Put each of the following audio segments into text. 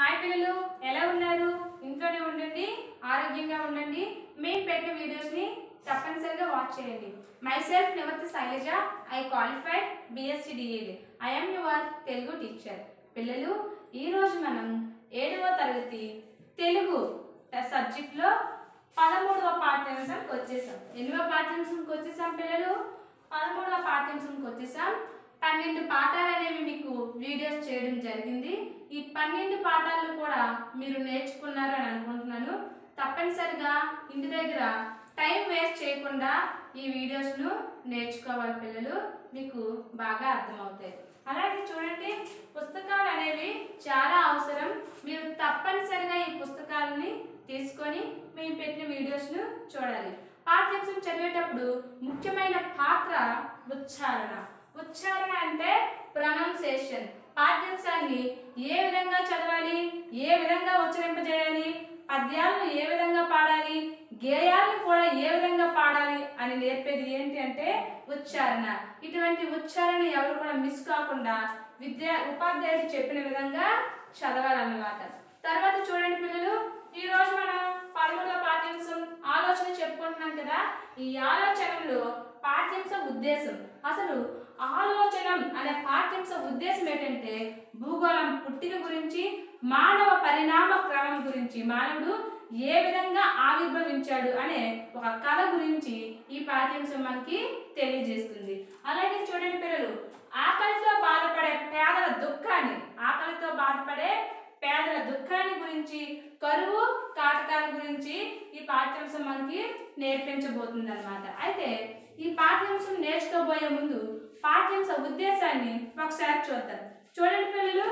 hi పిల్లలు ఎలా ఉన్నారు ఇంట్లోనే ఉండండి ఆరోగ్యంగా ఉండండి మేము పెట్టిన వీడియోస్ని తప్పనిసరిగా వాచ్ చేయండి myself Nivarthi Sailaja I qualified BSc DEd I'm your Telugu teacher పిల్లలు ఈరోజు మనం ఏడవ తరగతి తెలుగు సబ్జెక్ట్లో పదమూడవ పాఠ్యాంశానికి వచ్చేసాం ఎన్నవ పాఠ్యాంశానికి వచ్చేసాం పిల్లలు పదమూడవ పాఠ్యాంశానికి వచ్చేసాం పన్నెండు పాఠాలు అనేవి మీకు వీడియోస్ చేయడం జరిగింది ఈ పన్నెండు పాఠాలను కూడా మీరు నేర్చుకున్నారు అని అనుకుంటున్నాను తప్పనిసరిగా ఇంటి దగ్గర టైం వేస్ట్ చేయకుండా ఈ వీడియోస్ను నేర్చుకోవాలి పిల్లలు మీకు బాగా అర్థమవుతాయి అలాగే చూడండి పుస్తకాలు అనేవి చాలా అవసరం మీరు తప్పనిసరిగా ఈ పుస్తకాలని తీసుకొని మేము పెట్టిన వీడియోస్ను చూడాలి పాఠ్యాంశం చదివేటప్పుడు ముఖ్యమైన పాత్ర ఉచ్చారణ ఉచ్చారణ అంటే ప్రొనౌన్సేషన్ పాఠ్యాంశాన్ని ఏ విధంగా చదవాలి ఏ విధంగా ఉచ్చరింపజేయాలి పద్యాలను ఏ విధంగా పాడాలి గేయాలను కూడా ఏ విధంగా పాడాలి అని నేర్పేది ఏంటి అంటే ఉచ్చారణ ఇటువంటి ఉచ్చారణ ఎవరు కూడా మిస్ కాకుండా విద్యా ఉపాధ్యాయుడు చెప్పిన విధంగా చదవాలన్నమాట తర్వాత చూడండి పిల్లలు ఈ రోజు మనం పదమూడవ పాఠ్యాంశం ఆలోచన చెప్పుకుంటున్నాం కదా ఈ ఆలోచనలో పాఠ్యాంశ ఉద్దేశం అసలు ఆలోచనం అనే పాఠ్యాంశ ఉద్దేశం ఏంటంటే భూగోళం పుట్టిక గురించి మానవ పరిణామ క్రమం గురించి మానవుడు ఏ విధంగా ఆవిర్భవించాడు అనే ఒక కథ గురించి ఈ పాఠ్యాంశం మనకి తెలియజేస్తుంది అలాగే చూడండి పిల్లలు ఆకలితో బాధపడే పేదల దుఃఖాన్ని ఆకలితో బాధపడే పేదల దుఃఖాన్ని గురించి కరువు కాటకాల గురించి ఈ పాఠ్యాంశం మనకి నేర్పించబోతుంది అనమాట అయితే ఈ పాఠ్యాంశం నేర్చుకోబోయే ముందు పాఠ్యాంశ ఉద్దేశాన్ని ఒకసారి చూద్దాం చూడండి పిల్లలు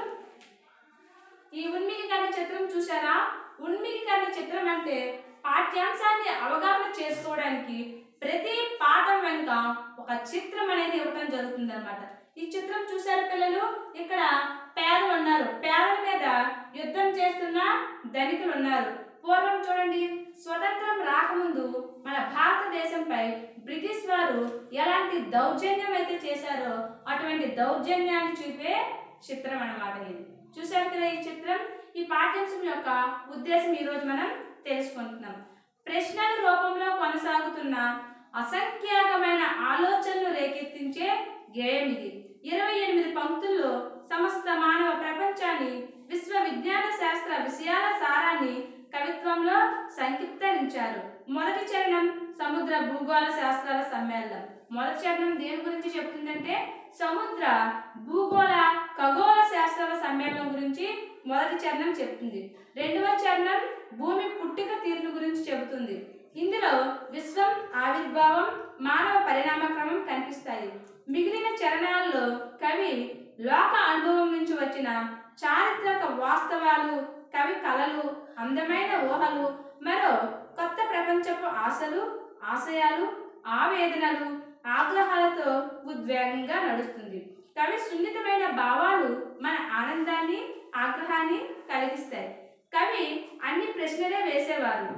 ఈ ఉన్మికీకరణ చిత్రం చూసారా ఉన్మికీకరణ చిత్రం అంటే పాఠ్యాంశాన్ని అవగాహన చేసుకోవడానికి ప్రతి పాఠం వెనుక ఒక చిత్రం అనేది ఇవ్వటం జరుగుతుంది అనమాట ఈ చిత్రం చూసారు పిల్లలు ఇక్కడ పేదలు ఉన్నారు పేదల మీద యుద్ధం చేస్తున్న ధనికులు ఉన్నారు పూర్వం చూడండి స్వతంత్రం రాకముందు మన భారతదేశంపై బ్రిటిష్ వారు ఎలాంటి దౌర్జన్యం అయితే చేశారో అటువంటి దౌర్జన్యాన్ని చూపే చిత్రం అన్నమాట ఇది చూసారు కదా ఈ చిత్రం ఈ పాఠ్యాంశం యొక్క ఉద్దేశం ఈరోజు మనం తెలుసుకుంటున్నాం ప్రశ్నల రూపంలో కొనసాగుతున్న అసంఖ్యాకమైన ఆలోచనలు రేకెత్తించే గేయం ఇది ఇరవై ఎనిమిది పంక్తుల్లో సమస్త మానవ ప్రపంచాన్ని విశ్వ విజ్ఞాన శాస్త్ర విషయాల సారాన్ని కవిత్వంలో సంక్షిప్తరించారు మొదటి చరణం సముద్ర భూగోళ శాస్త్రాల సమ్మేళనం మొదటి చరణం దేని గురించి చెప్తుందంటే సముద్ర భూగోళ ఖగోళ శాస్త్రాల సమ్మేళనం గురించి మొదటి చరణం చెప్తుంది రెండవ చరణం భూమి పుట్టిక తీరును గురించి చెబుతుంది ఇందులో విశ్వం ఆవిర్భావం మానవ పరిణామ క్రమం కనిపిస్తాయి మిగిలిన చరణాల్లో కవి లోక అనుభవం నుంచి వచ్చిన చారిత్రక వాస్తవాలు కవి కళలు అందమైన ఊహలు మరో కొత్త ప్రపంచపు ఆశలు ఆశయాలు ఆవేదనలు ఆగ్రహాలతో ఉద్వేగంగా నడుస్తుంది కవి సున్నితమైన భావాలు మన ఆనందాన్ని ఆగ్రహాన్ని కలిగిస్తాయి కవి అన్ని ప్రశ్నలే వేసేవారు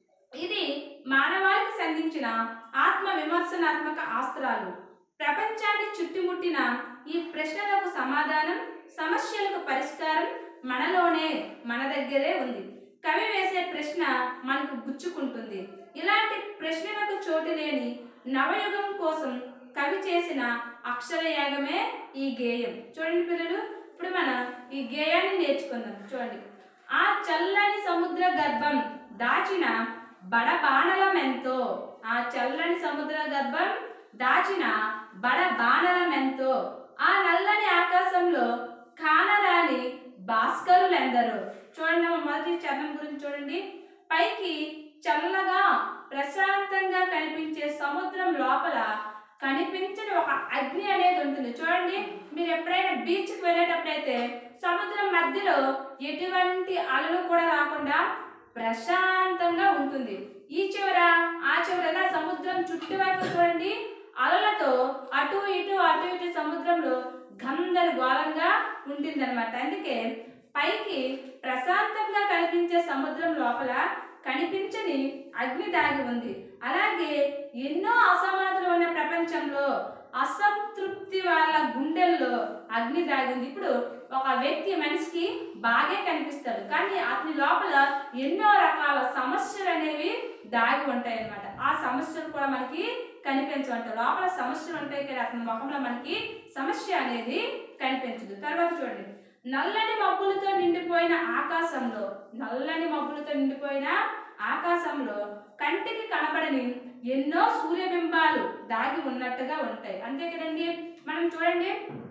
ఇది మానవాళికి సంధించిన ఆత్మ విమర్శనాత్మక ఆస్త్రాలు ప్రపంచాన్ని చుట్టుముట్టిన ఈ ప్రశ్నలకు సమాధానం సమస్యలకు పరిష్కారం మనలోనే మన దగ్గరే ఉంది కవి వేసే ప్రశ్న మనకు గుచ్చుకుంటుంది ఇలాంటి ప్రశ్నలకు చోటు లేని నవయుగం కోసం కవి చేసిన అక్షరయాగమే ఈ గేయం చూడండి పిల్లలు ఇప్పుడు మనం ఈ గేయాన్ని నేర్చుకుందాం చూడండి ఆ చల్లని సముద్ర గర్భం దాచిన బడబాణలమెంతో ఆ చల్లని సముద్ర గర్భం దాచిన బడబాణలమెంతో ఆ నల్లని ఆకాశంలో కానరాని భాస్కరులెందరో చూడండి అమ్మ, మొదటి చరణం గురించి చూడండి పైకి చల్లగా ప్రశాంతంగా కనిపించే సముద్రం లోపల కనిపించని ఒక అగ్ని అనేది ఉంటుంది చూడండి మీరు ఎప్పుడైనా బీచ్కి వెళ్ళేటప్పుడైతే సముద్రం మధ్యలో ఎటువంటి అలలు కూడా రాకుండా ప్రశాంతంగా ఉంటుంది ఈ చివర ఆ చివర ఎలా సముద్రం చుట్టువైపు చూడండి అలలతో అటు ఇటు అటు ఇటు సముద్రంలో గందరగోళంగా ఉంటుందన్నమాట అందుకే పైకి ప్రశాంతంగా కనిపించే సముద్రం లోపల కనిపించని అగ్ని దాగి ఉంది అలాగే ఎన్నో అసమానతలు ఉన్న ప్రపంచంలో అసంతృప్తి వాళ్ళ గుండెల్లో అగ్ని దాగి ఉంది ఇప్పుడు ఒక వ్యక్తి మనిషికి బాగే కనిపిస్తాడు కానీ అతని లోపల ఎన్నో రకాల సమస్యలు అనేవి దాగి ఉంటాయి అన్నమాట ఆ సమస్యలు కూడా మనకి కనిపించవంట లోపల సమస్యలు ఉంటాయి కదా అతని ముఖంలో మనకి సమస్య అనేది కనిపించదు తర్వాత చూడండి నల్లని మబ్బులతో నిండిపోయిన ఆకాశంలో నల్లని మబ్బులతో నిండిపోయిన ఆకాశంలో కంటికి కనపడని ఎన్నో సూర్యబింబాలు దాగి ఉన్నట్టుగా ఉంటాయి అంతే కదండి మనం చూడండి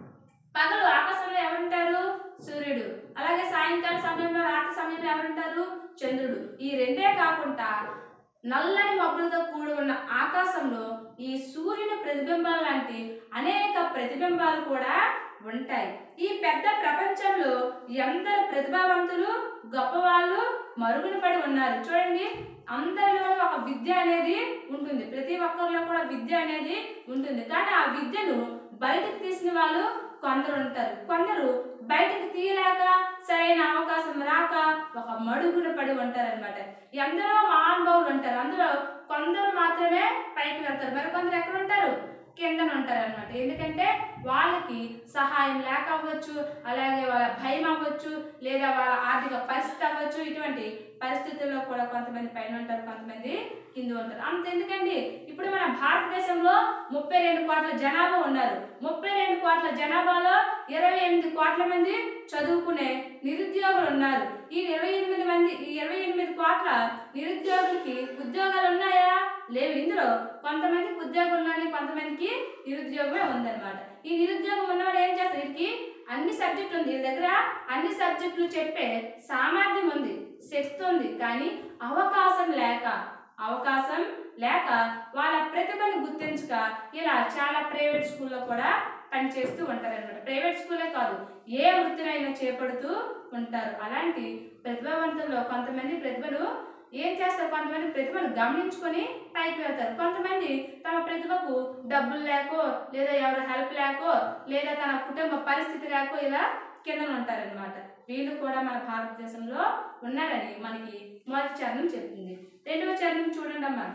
పగలు ఆకాశంలో ఎవరుంటారు సూర్యుడు అలాగే సాయంకాల సమయంలో రాత్రి సమయంలో ఎవరుంటారు చంద్రుడు ఈ రెండే కాకుండా నల్లని మబ్బులతో కూడి ఉన్న ఆకాశంలో ఈ సూర్యుని ప్రతిబింబాలు లాంటి అనేక ప్రతిబింబాలు కూడా ఉంటాయి ఈ పెద్ద ప్రపంచంలో ఎందరు ప్రతిభావంతులు గొప్పవాళ్ళు మరుగున పడి ఉన్నారు చూడండి అందరిలో ఒక విద్య అనేది ఉంటుంది ప్రతి ఒక్కరిలో కూడా విద్య అనేది ఉంటుంది కానీ ఆ విద్యను బయటకు తీసిన వాళ్ళు కొందరు ఉంటారు కొందరు బయటకు తీయలేక సరైన అవకాశం రాక ఒక మడుగున పడి ఉంటారు అనమాట ఎందరో మహానుభావులు ఉంటారు అందులో కొందరు మాత్రమే పైకి వెళ్తారు మరి కొందరు ఎక్కడ ఉంటారు కిందన ఉంటారు అనమాట ఎందుకంటే వాళ్ళకి సహాయం లేక అవ్వచ్చు అలాగే వాళ్ళ భయం అవ్వచ్చు లేదా వాళ్ళ ఆర్థిక పరిస్థితి అవ్వచ్చు ఇటువంటి పరిస్థితుల్లో కూడా కొంతమంది పైన ఉంటారు కొంతమంది కింద ఉంటారు అంత ఎందుకండి ఇప్పుడు మన భారతదేశంలో ముప్పై రెండు కోట్ల జనాభా ఉన్నారు ముప్పై రెండు కోట్ల జనాభాలో ఇరవై ఎనిమిది కోట్ల మంది చదువుకునే నిరుద్యోగులు ఉన్నారు ఈ ఇరవై ఎనిమిది మంది ఈ ఇరవై ఎనిమిది కోట్ల నిరుద్యోగులకి ఉద్యోగాలు ఉన్నాయా లేవు ఇందులో కొంతమందికి ఉద్యోగం ఉన్నాయి కొంతమందికి నిరుద్యోగమే ఉందన్నమాట ఈ నిరుద్యోగం ఉన్నవాడు ఏం చేస్తారు వీరికి అన్ని సబ్జెక్టులు ఉంది వీళ్ళ దగ్గర అన్ని సబ్జెక్టులు చెప్పే సామర్థ్యం ఉంది శక్తి ఉంది కానీ అవకాశం లేక అవకాశం లేక వాళ్ళ ప్రతిభను గుర్తించక ఇలా చాలా ప్రైవేట్ స్కూల్లో కూడా పనిచేస్తూ ఉంటారు అనమాట ప్రైవేట్ స్కూలే కాదు ఏ వృత్తినైనా చేపడుతూ ఉంటారు అలాంటి ప్రతిభావంతుల్లో కొంతమంది ప్రతిభను ఏం చేస్తారు కొంతమంది ప్రతిభను గమనించుకొని పైకి వెళ్తారు కొంతమంది తమ ప్రతిభకు డబ్బులు లేకో లేదా ఎవరు హెల్ప్ లేకో లేదా తన కుటుంబ పరిస్థితి లేకో ఇలా కింద ఉంటారనమాట వీళ్ళు కూడా మన భారతదేశంలో ఉన్నారని మనకి మొదటి చరణం చెప్తుంది రెండవ చరణం చూడండి అమ్మా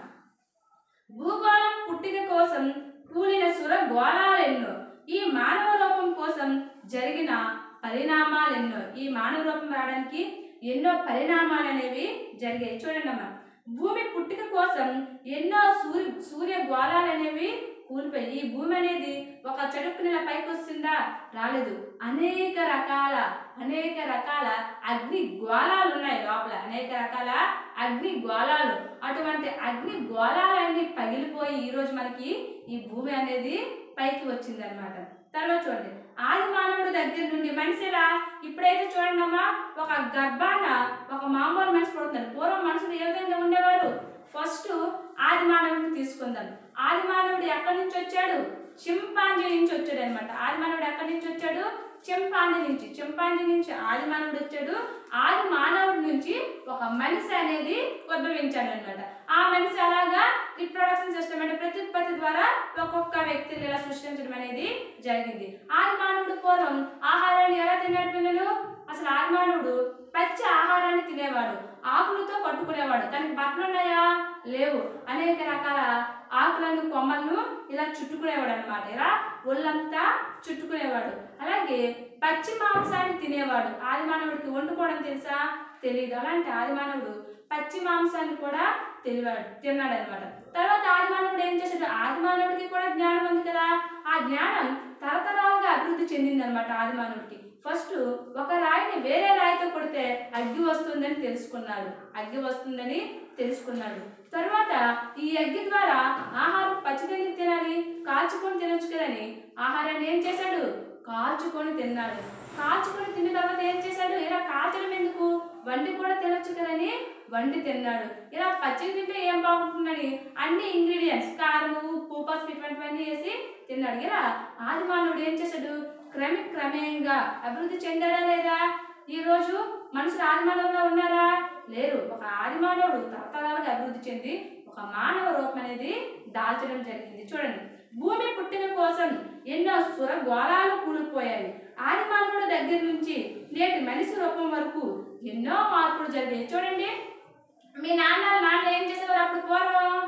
భూగోళం పుట్టిక కోసం కూలిన సుర గోళాలెన్నో ఈ మానవ రూపం కోసం జరిగిన పరిణామాలెన్నో ఈ మానవ రూపం రావడానికి ఎన్నో పరిణామాలు అనేవి జరిగాయి చూడండి అమ్మా భూమి పుట్టిక కోసం ఎన్నో సూర్య సూర్య గోళాలు అనేవి కూలిపోయి ఈ భూమి అనేది ఒక చటుక్కున ఇలా పైకి వస్తుందా రాలేదు అనేక రకాల అనేక రకాల అగ్ని గోళాలు ఉన్నాయి లోపల అనేక రకాల అగ్ని గోళాలు అటువంటి అగ్ని గోళాలన్నీ పగిలిపోయి ఈరోజు మనకి ఈ భూమి అనేది పైకి వచ్చింది అనమాట తర్వాత చూడండి ఆది మానవుడి దగ్గర నుండి మనిషిలా ఇప్పుడైతే చూడండి అమ్మా ఒక గర్భాన ఒక మామూలు మనిషి పడుతున్నారు పూర్వం మనుషులు ఏ విధంగా ఉండేవారు ఫస్ట్ ఆది మానవుడిని తీసుకుందాం ఆది మానవుడు ఎక్కడి నుంచి వచ్చాడు చింపాంజీ నుంచి వచ్చాడు అనమాట ఆది మానవుడు ఎక్కడి నుంచి వచ్చాడు చింపాంజీ నుంచి చింపాంజీ నుంచి ఆది మానవుడు వచ్చాడు ఆది మానవుడి నుంచి ఒక మనిషి అనేది ఉద్భవించాడు అనమాట ఆ మనిషి అలాగా రిప్రొడక్షన్ సిస్టమ్ అంటే ప్రత్యుత్పత్తి ద్వారా ఒక్కొక్క వ్యక్తిని ఇలా సృష్టించడం అనేది జరిగింది ఆది మానవుడు పూర్వం ఆహారాన్ని ఎలా తిన్నాడు పిల్లలు అసలు ఆది మానవుడు పచ్చి ఆహారాన్ని తినేవాడు ఆకులతో పట్టుకునేవాడు దానికి బట్టలు ఉన్నాయా లేవు అనేక రకాల ఆకులను కొమ్మలను ఇలా చుట్టుకునేవాడు అనమాట ఇలా ఒళ్ళంతా చుట్టుకునేవాడు అలాగే పచ్చి మాంసాన్ని తినేవాడు ఆది మానవుడికి వండుకోవడం తెలుసా తెలియదు అలాంటి ఆది మానవుడు పచ్చి మాంసాన్ని కూడా తెలివాడు తిన్నాడు అనమాట తర్వాత ఆది మానవుడు ఏం చేశాడు ఆది మానవుడికి కూడా జ్ఞానం ఉంది కదా ఆ జ్ఞానం తరతరాలుగా అభివృద్ధి చెందింది అనమాట ఆది మానవుడికి ఫస్ట్ ఒక రాయిని వేరే రాయితో కొడితే అగ్గి వస్తుందని తెలుసుకున్నాడు అగ్గి వస్తుందని తెలుసుకున్నాడు తర్వాత ఈ అగ్గి ద్వారా ఆహారం పచ్చిదని తినాలి కాల్చుకొని తినొచ్చు కదని ఆహారాన్ని ఏం చేశాడు కాల్చుకొని తిన్నాడు కాల్చుకొని తిన్న తర్వాత ఏం చేశాడు ఇలా కాల్చడం ఎందుకు వండి కూడా తినొచ్చు కదని వండి తిన్నాడు ఇలా పచ్చిది తింటే ఏం బాగుంటుందని అన్ని ఇంగ్రీడియంట్స్ కారము ఉప్పు పసుపు ఇటువంటివన్నీ వేసి తిన్నాడు ఇలా ఆది మానవుడు ఏం చేశాడు క్రమ క్రమేయంగా అభివృద్ధి చెందాడా లేదా ఈ రోజు మనుషులు ఆది మానవుల్లో ఉన్నారా లేరు ఒక ఆది మానవుడు తరతరాలుగా అభివృద్ధి చెంది ఒక మానవ రూపం అనేది దాల్చడం జరిగింది చూడండి భూమి పుట్టిన కోసం ఎన్నో సుర గోళాలు కూలిపోయాయి ఆది మానవుడి దగ్గర నుంచి నేటి మనిషి రూపం వరకు ఎన్నో మార్పులు జరిగాయి చూడండి మీ నాన్న నాన్న ఏం చేసేవారు అప్పుడు పూర్వం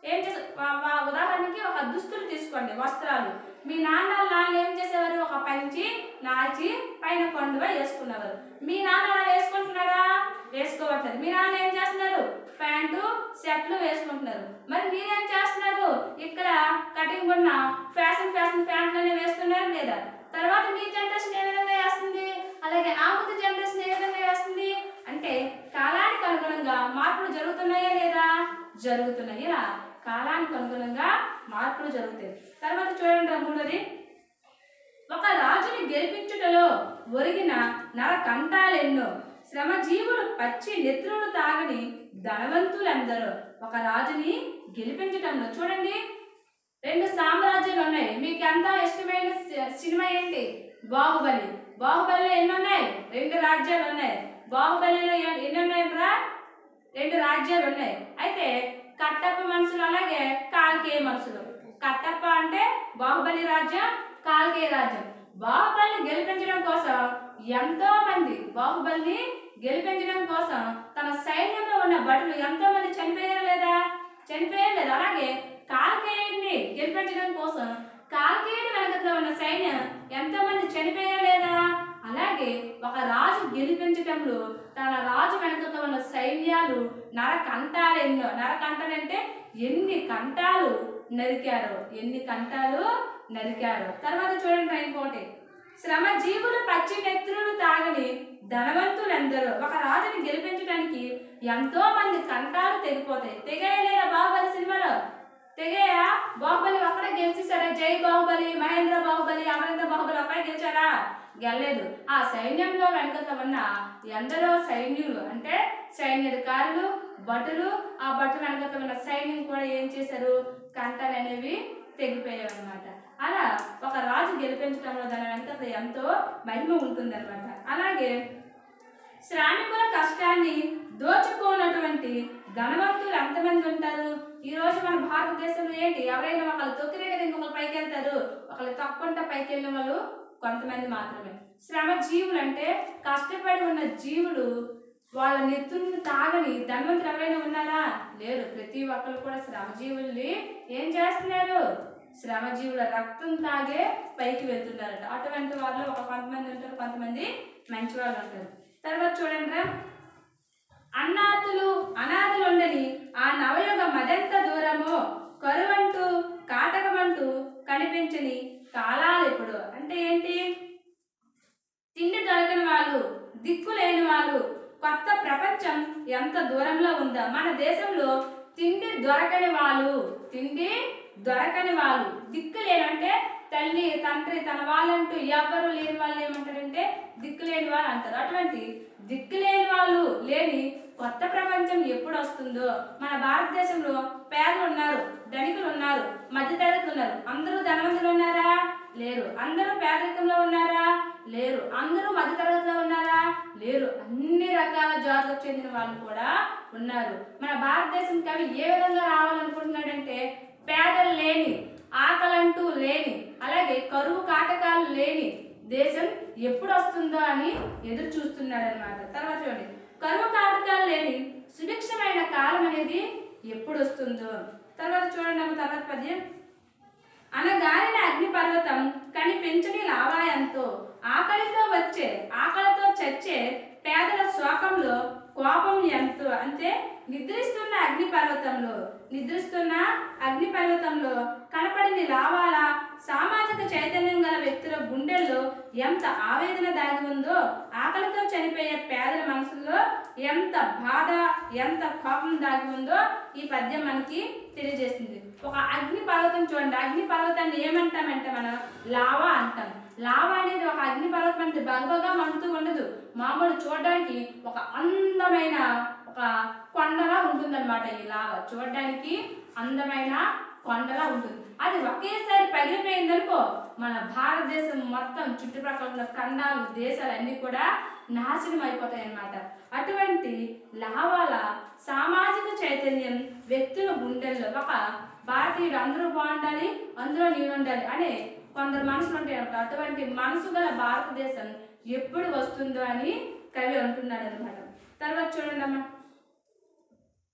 ఏం చేసే వా- వా- ఉదాహరణకి ఒక దుస్తులు తీసుకోండి వస్త్రాలు మీ నాన్న నాన్న ఏం చేసేవారు ఒక పంచి నాచి పైన కొండువ వేసుకునేవారు మీ నాన్న అలా వేసుకుంటున్నారా వేసుకోవట్లేదు మీ నాన్న ఏం చేస్తున్నారు ప్యాంటు షర్ట్లు వేసుకుంటున్నారు మరి మీరేం చేస్తున్నారు ఇక్కడ కటింగ్ ఉన్న ఫ్యాషన్ ఫ్యాషన్ ప్యాంట్లనే వేస్తున్నారు లేదా తర్వాత మీ జనరేషన్ ఏ విధంగా వేస్తుంది అలాగే ఆ ముందు జనరేషన్ ఏ విధంగా వేస్తుంది అంటే కాలానికి అనుగుణంగా మార్పులు జరుగుతున్నాయా లేదా జరుగుతున్నాయి ఇలా కాలానికి అనుగుణంగా మార్పులు జరుగుతాయి తర్వాత చూడండి రా మూడోది ఒక రాజుని గెలిపించుటలో ఒరిగిన నర కంఠాలెన్నో శ్రమజీవులు పచ్చి నెత్రులు తాగని ధనవంతులందరూ ఒక రాజుని గెలిపించటంలో చూడండి రెండు సామ్రాజ్యాలు ఉన్నాయి మీకు ఎంతో ఇష్టమైన సి- సినిమా ఏంటి బాహుబలి బాహుబలిలో ఎన్ని ఉన్నాయి రెండు రాజ్యాలు ఉన్నాయి బాహుబలిలో ఎ- ఎన్ని ఉన్నాయి రా రెండు రాజ్యాలు ఉన్నాయి అయితే కట్టప్ప మనుషులు అలాగే కాల్కేయ మనుషులు కట్టప్ప అంటే బాహుబలి రాజ్యం కాల్కేయ రాజ్యం బాహుబలిని గెలిపించడం కోసం ఎంతో మంది బాహుబలిని గెలిపించడం కోసం తన సైన్యంలో ఉన్న భటులు ఎంతో మంది చనిపోయారు లేదా చనిపోయారు లేదా అలాగే కాల్కేయుడిని గెలిపించడం కోసం కాల్కేయుడి వెనకట్లో ఉన్న సైన్యం ఎంతో మంది చనిపోయారు లేదా అలాగే ఒక రాజు గెలిపించటంలో తన రాజు వెనకతో ఉన్న సైన్యాలు నర కంఠాలు ఎన్నో నర కంఠాలు అంటే ఎన్ని కంఠాలు నరికారు ఎన్ని కంఠాలు నరికారు తర్వాత చూడండి రా ఇంకోటి శ్రమ జీవులు పచ్చి నెత్రులు తాగని ధనవంతులందరూ ఒక రాజుని గెలిపించడానికి ఎంతో మంది కంఠాలు తెగిపోతాయి తెగేయలేదా బాహుబలి సినిమాలో తెగేయా బాహుబలి ఒక్కడే గెలిచేశాడా జై బాహుబలి మహేంద్ర బాహుబలి అమరేంద్ర బాహుబలి ఒక్కడే గెలిచారా గెలలేదు ఆ సైన్యంలో వెనకత ఉన్న ఎందరో సైన్యులు అంటే సైన్యాధికారులు భటులు ఆ భటుల వెనకత ఉన్న సైన్యం కూడా ఏం చేశారు కంటాలు అనేవి తెగిపోయాయి అనమాట అలా ఒక రాజు గెలిపించడంలో దాని వెనకత ఎంతో మహిమ ఉంటుందన్నమాట అలాగే శ్రామికుల కష్టాన్ని దోచుకోనటువంటి ధనవంతులు ఎంతమంది ఉంటారు ఈ రోజు మన భారతదేశంలో ఏంటి ఎవరైనా ఒకళ్ళు తొక్కితే కదా ఇంకొకరు పైకి వెళ్తారు ఒకళ్ళు తక్కువ పైకి వెళ్ళిన వాళ్ళు కొంతమంది మాత్రమే శ్రమ జీవులు అంటే కష్టపడి ఉన్న జీవులు వాళ్ళ నెత్తురుని తాగని ధనవంతులు ఎవరైనా ఉన్నారా లేరు ప్రతి ఒక్కరు కూడా శ్రమజీవుల్ని ఏం చేస్తున్నారు శ్రమజీవుల రక్తం తాగే పైకి వెళ్తున్నారట అటువంటి వాళ్ళు ఒక కొంతమంది ఉంటారు కొంతమంది మంచి వాళ్ళు ఉంటారు తర్వాత చూడండి రా అన్నాతులు అనాథులు ఉండని ఆ నవయుగ మదెంత దూరమో కరువంటూ కాటకమంటూ కనిపించని కాలాలు ఎప్పుడు అంటే ఏంటి తిండి దొరకని వాళ్ళు దిక్కు లేని వాళ్ళు కొత్త ప్రపంచం ఎంత దూరంలో ఉందా మన దేశంలో తిండి దొరకని వాళ్ళు తిండి దొరకని వాళ్ళు దిక్కు లేనంటే తల్లి తండ్రి తన వాళ్ళంటూ ఎవ్వరు లేని వాళ్ళు ఏమంటారంటే దిక్కు లేని వాళ్ళు అంటారు అటువంటి దిక్కు లేని వాళ్ళు లేని కొత్త ప్రపంచం ఎప్పుడు వస్తుందో మన భారతదేశంలో పేదలు ఉన్నారు ధనికులు ఉన్నారు మధ్యతరగతులు ఉన్నారు అందరూ ధనవంతులు ఉన్నారా లేరు అందరూ పేదరికంలో ఉన్నారా లేరు అందరూ మధ్యతరగతిలో ఉన్నారా లేరు అన్ని రకాల జాతులకు చెందిన వాళ్ళు కూడా ఉన్నారు మన భారతదేశం కవి ఏ విధంగా రావాలనుకుంటున్నాడంటే పేదలు లేని ఆకలంటూ లేని అలాగే కరువు కాటకాలు లేని దేశం ఎప్పుడు వస్తుందో అని ఎదురు చూస్తున్నాడు అనమాట తర్వాత చూడండి కరువు కాటకాలు లేని సుభిక్షమైన కాలం అనేది ఎప్పుడు వస్తుందో తర్వాత చూడండి అమ్మ తర్వాత పద్యం అనగారిన అగ్నిపర్వతం కనిపించని లావాయంతో ఆకలితో వచ్చే ఆకలితో చచ్చే పేదల శోకంలో కోపం ఎంతో అంటే నిద్రిస్తున్న అగ్నిపర్వతంలో నిద్రిస్తున్న అగ్నిపర్వతంలో కనపడిన లావాల సామాజిక చైతన్యం గల వ్యక్తుల గుండెల్లో ఎంత ఆవేదన దాగి ఉందో ఆకలితో చనిపోయే పేదల మనసుల్లో ఎంత బాధ ఎంత కోపం దాగి ఉందో ఈ పద్యం మనకి తెలియజేస్తుంది ఒక అగ్ని పర్వతం చూడండి అగ్ని పర్వతాన్ని ఏమంటామంటే మనం లావా అంటాం లావా అనేది ఒక అగ్ని పర్వతం అంటే బగబగా మండుతూ ఉండదు మామూలు చూడడానికి ఒక అందమైన ఒక కొండలా ఉంటుందన్నమాట ఈ లావా చూడడానికి అందమైన కొండలా ఉంటుంది అది ఒకేసారి పగిలిపోయిందనుకో మన భారతదేశం మొత్తం చుట్టుప్రక్కల ఉన్న ఖండాలు దేశాలు అన్నీ కూడా నాశనం అయిపోతాయి అన్నమాట అటువంటి లావాల సామాజిక చైతన్యం వ్యక్తుల గుండెల్లో ఒక భారతీయుడు అందరూ బాగుండాలి అందులో నేను ఉండాలి అనే కొందరు మనసులు ఉంటాయి అన్నమాట అటువంటి మనసు గల భారతదేశం ఎప్పుడు వస్తుందో అని కవి అంటున్నాడు అనమాట తర్వాత చూడండి అమ్మా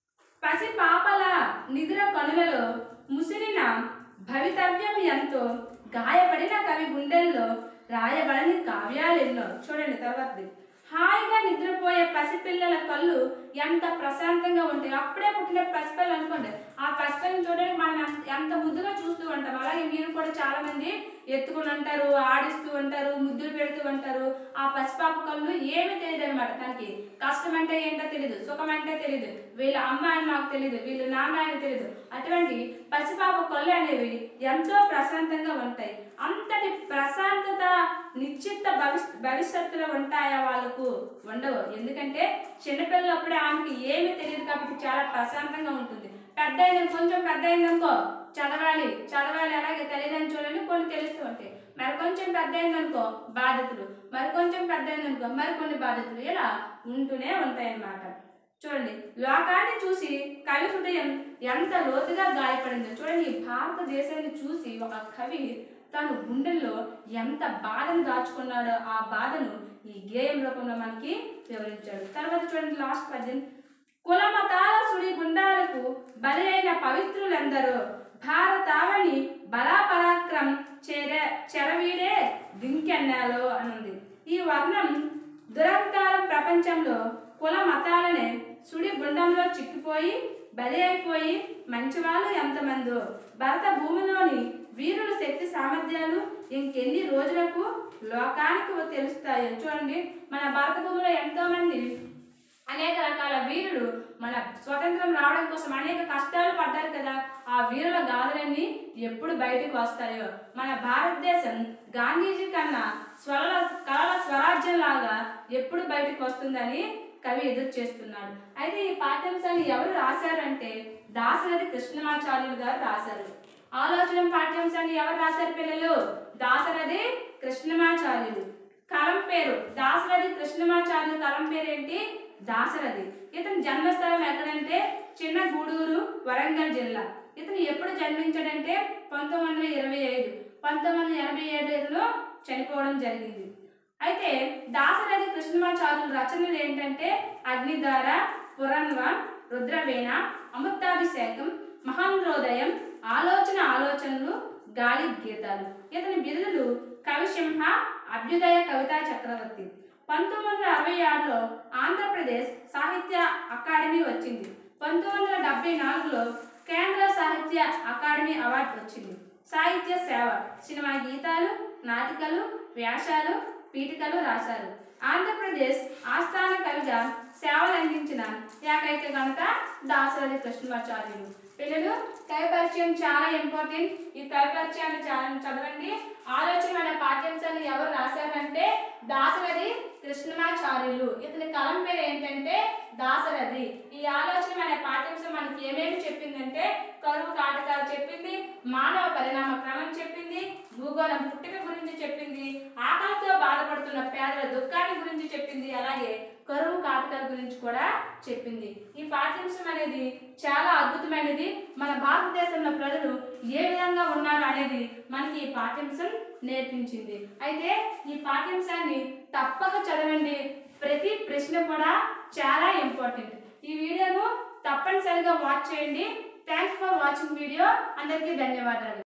పసి పాపల నిద్ర కనులలో ముసిరిన భవితవ్యం ఎంతో గాయపడిన కవి గుండెల్లో రాయబడని కావ్యాలు ఎన్నో చూడండి తర్వాతది హాయిగా నిద్రపోయే పసిపిల్లల కళ్ళు ఎంత ప్రశాంతంగా ఉంటాయి అప్పుడే పుట్టిన పసిపిల్లలు అనుకోండి ఆ పసిపిల్లని చూడడానికి మనం ఎంత- ఎంత ముద్దుగా చూస్తూ ఉంటాం అలాగే మీరు కూడా చాలా మంది ఎత్తుకుని ఉంటారు ఆడిస్తూ ఉంటారు ముద్దులు పెడుతూ ఉంటారు ఆ పసిపాప కళ్ళు ఏమీ తెలియదు అనమాట తనకి కష్టం అంటే ఏంటో తెలియదు సుఖం అంటే తెలియదు వీళ్ళ అమ్మ అని నాకు తెలియదు వీళ్ళ నాన్న అని తెలియదు అటువంటి పసిపాప కళ్ళు అనేవి ఎంతో ప్రశాంతంగా ఉంటాయి అంతటి ప్రశాంతత నిశ్చిత భవిష్ భవిష్యత్తులో ఉంటాయా వాళ్ళకు ఉండవు ఎందుకంటే చిన్నపిల్లలప్పుడే ఆమెకి ఏమీ తెలియదు కాబట్టి చాలా ప్రశాంతంగా ఉంటుంది పెద్ద అయింది కొంచెం పెద్ద అయిందనుకో చదవాలి చదవాలి అలాగే తల్లిదండ్రులు చూడండి కొన్ని తెలుస్తూ ఉంటాయి మరి కొంచెం పెద్ద అయిందనుకో బాధ్యతలు మరి కొంచెం పెద్ద అయిందనుకో మరి కొన్ని బాధ్యతలు ఇలా ఉంటూనే ఉంటాయి అన్నమాట చూడండి లోకాన్ని చూసి కవి హృదయం ఎంత లోతుగా గాయపడిందో చూడండి ఈ భారతదేశాన్ని చూసి ఒక కవి తను గుండెల్లో ఎంత బాధను దాచుకున్నాడో ఆ బాధను ఈ గేయం రూపంలో మనకి వివరించాడు తర్వాత చూడండి లాస్ట్ పద్యం కుల మతాల సుడి గుండాలకు బలి అయిన పవిత్రులందరూ భారతావని బలాపరాక్రమ్ చేర చెరవీడే దింకెన్నాలో అనుంది ఈ వర్ణం దురహంకార ప్రపంచంలో కుల మతాలనే సుడి గుండంలో చిక్కిపోయి బలి అయిపోయి మంచివాళ్ళు ఎంతమందో భరత భూమిలోని వీరుల శక్తి సామర్థ్యాలు ఇంకెన్ని రోజులకు లోకానికి తెలుస్తాయో చూడండి మన భారత భూమిలో ఎంతో మంది అనేక రకాల వీరులు మన స్వతంత్రం రావడం కోసం అనేక కష్టాలు పడ్డారు కదా ఆ వీరుల గాథలన్నీ ఎప్పుడు బయటకు వస్తాయో మన భారతదేశం గాంధీజీ కన్నా స్వరల కళల స్వరాజ్యం లాగా ఎప్పుడు బయటకు వస్తుందని కవి ఎదురు చేస్తున్నాడు అయితే ఈ పాఠ్యాంశాన్ని ఎవరు రాశారంటే దాశరథి కృష్ణమాచార్యులు గారు రాశారు ఆలోచన పాఠ్యాంశాన్ని ఎవరు రాశారు పిల్లలు దాశరథి కృష్ణమాచార్యులు కలం పేరు దాశరథి కృష్ణమాచార్యులు కలం పేరు ఏంటి దాశరథి ఇతని జన్మస్థలం ఎక్కడంటే చిన్న గూడూరు వరంగల్ జిల్లా ఇతను ఎప్పుడు జన్మించాడంటే పంతొమ్మిది వందల ఇరవై ఐదు పంతొమ్మిది వందల ఎనభై ఏడు ఇతను చనిపోవడం జరిగింది అయితే దాశరథి కృష్ణమాచార్యుల రచనలు ఏంటంటే అగ్నిధార పురన్వ రుద్రవేణ అమృతాభిషేకం మహేంద్రోదయం ఆలోచన ఆలోచనలు గాలి గీతాలు ఇతని బిరుదులు కవిసింహ అభ్యుదయ కవితా చక్రవర్తి పంతొమ్మిది వందల అరవై ఆరులో ఆంధ్రప్రదేశ్ సాహిత్య అకాడమీ వచ్చింది పంతొమ్మిది వందల డెబ్బై నాలుగులో కేంద్ర సాహిత్య అకాడమీ అవార్డు వచ్చింది సాహిత్య సేవ సినిమా గీతాలు నాటికలు వ్యాసాలు పీఠికలు రాశారు ఆంధ్రప్రదేశ్ ఆస్థాన కవిగా సేవలు అందించిన ఏకైక ఘనత దాసరథి కృష్ణమాచార్యులు పిల్లలు కవి పరిచయం చాలా ఇంపార్టెంట్ ఈ కవి పరిచయాన్ని చా- చదవండి ఆలోచన అనే పాఠ్యాంశాన్ని ఎవరు రాశారంటే దాసరథి కృష్ణమాచార్యులు ఇతని కలం పేరు ఏంటంటే దాసరథి ఈ ఆలోచన అనే పాఠ్యాంశం మనకి ఏమేమి చెప్పిందంటే కరువు కాటకాలు చెప్పింది మానవ పరిణామ క్రమం చెప్పింది భూగోళం పుట్టుక గురించి చెప్పింది ఆకలితో బాధపడుతున్న పేదల దుఃఖాన్ని గురించి చెప్పింది అలాగే కరువు కాటకాల గురించి కూడా చెప్పింది ఈ పాఠ్యాంశం అనేది చాలా అద్భుతమైనది మన భారతదేశంలో ప్రజలు ఏ విధంగా ఉన్నారు అనేది మనకి ఈ పాఠ్యాంశం నేర్పించింది అయితే ఈ పాఠ్యాంశాన్ని తప్పక చదవండి ప్రతి ప్రశ్న కూడా చాలా ఇంపార్టెంట్ ఈ వీడియోను తప్పనిసరిగా వాచ్ చేయండి థ్యాంక్స్ ఫర్ వాచింగ్ వీడియో అందరికీ ధన్యవాదాలు